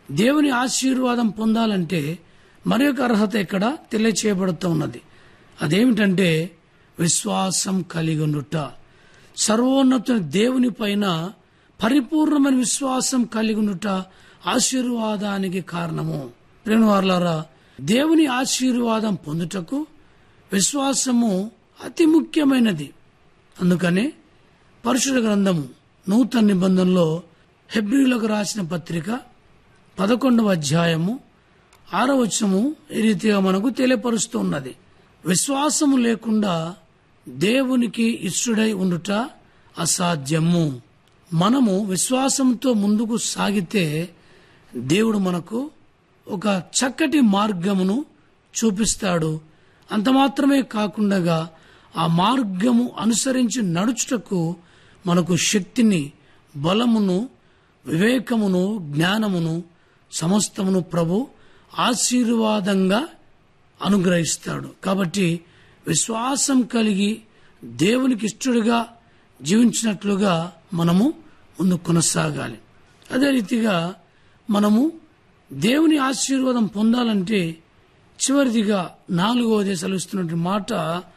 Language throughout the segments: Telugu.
దేవుని ఆశీర్వాదం పొందాలంటే మరి ఒక అర్హత ఇక్కడ తెలియచేయబడుతూ ఉన్నది అదేమిటంటే విశ్వాసం కలిగి ఉండుట సర్వోన్నతుని దేవుని పైన పరిపూర్ణమైన విశ్వాసం కలిగి ఉండుట ఆశీర్వాదానికి కారణము ప్రేమవారులారా దేవుని ఆశీర్వాదం పొందుటకు విశ్వాసము అతి ముఖ్యమైనది అందుకనే పరుషుల గ్రంథము నూతన నిబంధనలో హెబ్రిలకు రాసిన పత్రిక పదకొండవ అధ్యాయము ఆరో వచనము ఈ రీతిగా మనకు తెలియపరుస్తూ ఉన్నది విశ్వాసము లేకుండా దేవునికి ఇష్టడై ఉండుట అసాధ్యము మనము విశ్వాసంతో ముందుకు సాగితే దేవుడు మనకు ఒక చక్కటి మార్గమును చూపిస్తాడు అంత మాత్రమే కాకుండా ఆ మార్గము అనుసరించి నడుచుటకు మనకు శక్తిని బలమును వివేకమును జ్ఞానమును సమస్తమును ప్రభు ఆశీర్వాదంగా అనుగ్రహిస్తాడు కాబట్టి విశ్వాసం కలిగి దేవునికి ఇష్టడుగా జీవించినట్లుగా మనము ముందు కొనసాగాలి అదే రీతిగా మనము దేవుని ఆశీర్వాదం పొందాలంటే చివరిదిగా నాలుగవది సెలవుస్తున్న మాట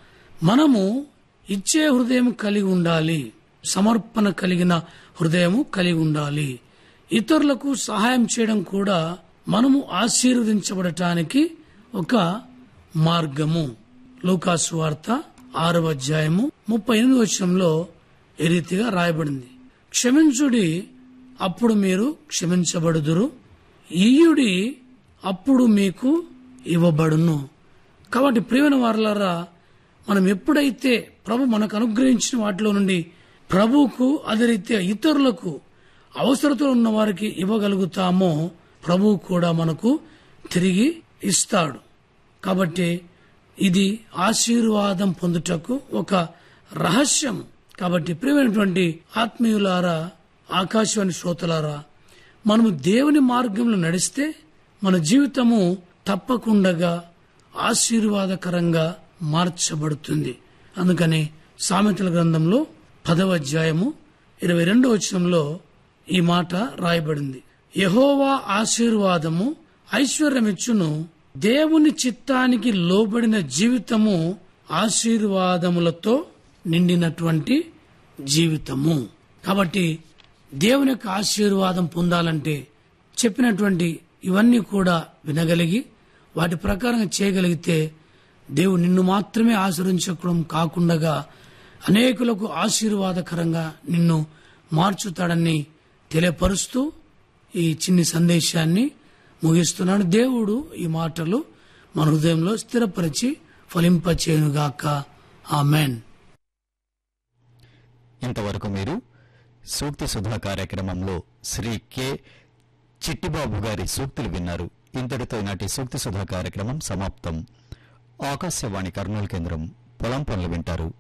మనము ఇచ్చే హృదయం కలిగి ఉండాలి సమర్పణ కలిగిన హృదయము కలిగి ఉండాలి ఇతరులకు సహాయం చేయడం కూడా మనము ఆశీర్వదించబడటానికి ఒక మార్గము లూకాసు వార్త ఆరవ అధ్యాయము ముప్పై ఎనిమిది వచనంలో ఈ రీతిగా రాయబడింది క్షమించుడి అప్పుడు మీరు క్షమించబడుదురు ఈయుడి అప్పుడు మీకు ఇవ్వబడును కాబట్టి ప్రియమైన వారలారా మనం ఎప్పుడైతే ప్రభు మనకు అనుగ్రహించిన వాటిలో నుండి ప్రభువుకు అదే రీత్యా ఇతరులకు అవసరతలు ఉన్న వారికి ఇవ్వగలుగుతామో ప్రభువు కూడా మనకు తిరిగి ఇస్తాడు కాబట్టి ఇది ఆశీర్వాదం పొందుటకు ఒక రహస్యం కాబట్టి ప్రియమైనటువంటి ఆత్మీయులారా ఆకాశవాణి శ్రోతలారా మనము దేవుని మార్గంలో నడిస్తే మన జీవితము తప్పకుండా ఆశీర్వాదకరంగా మార్చబడుతుంది అందుకని సామెతల గ్రంథంలో పదవ అధ్యాయము ఇరవై రెండో వచనంలో ఈ మాట రాయబడింది యహోవా ఆశీర్వాదము ఐశ్వర్యమిచ్చును దేవుని చిత్తానికి లోబడిన జీవితము ఆశీర్వాదములతో నిండినటువంటి జీవితము కాబట్టి దేవుని యొక్క ఆశీర్వాదం పొందాలంటే చెప్పినటువంటి ఇవన్నీ కూడా వినగలిగి వాటి ప్రకారంగా చేయగలిగితే దేవుడు నిన్ను మాత్రమే ఆశ్రయించడం కాకుండా అనేకులకు ఆశీర్వాదకరంగా నిన్ను మార్చుతాడని తెలియపరుస్తూ ఈ చిన్ని సందేశాన్ని ముగిస్తున్నాడు దేవుడు ఈ మాటలు మన హృదయంలో స్థిరపరిచి ఫలింపచేయునుగాక ఆమెన్ ఇంతవరకు మీరు సూక్తి సుధా కార్యక్రమంలో శ్రీ కె చిట్టిబాబు గారి సూక్తులు విన్నారు ఇంతటితో నాటి సూక్తి సుధా కార్యక్రమం సమాప్తం ఆకాశవాణి కర్నూలు కేంద్రం పొలం పనులు వింటారు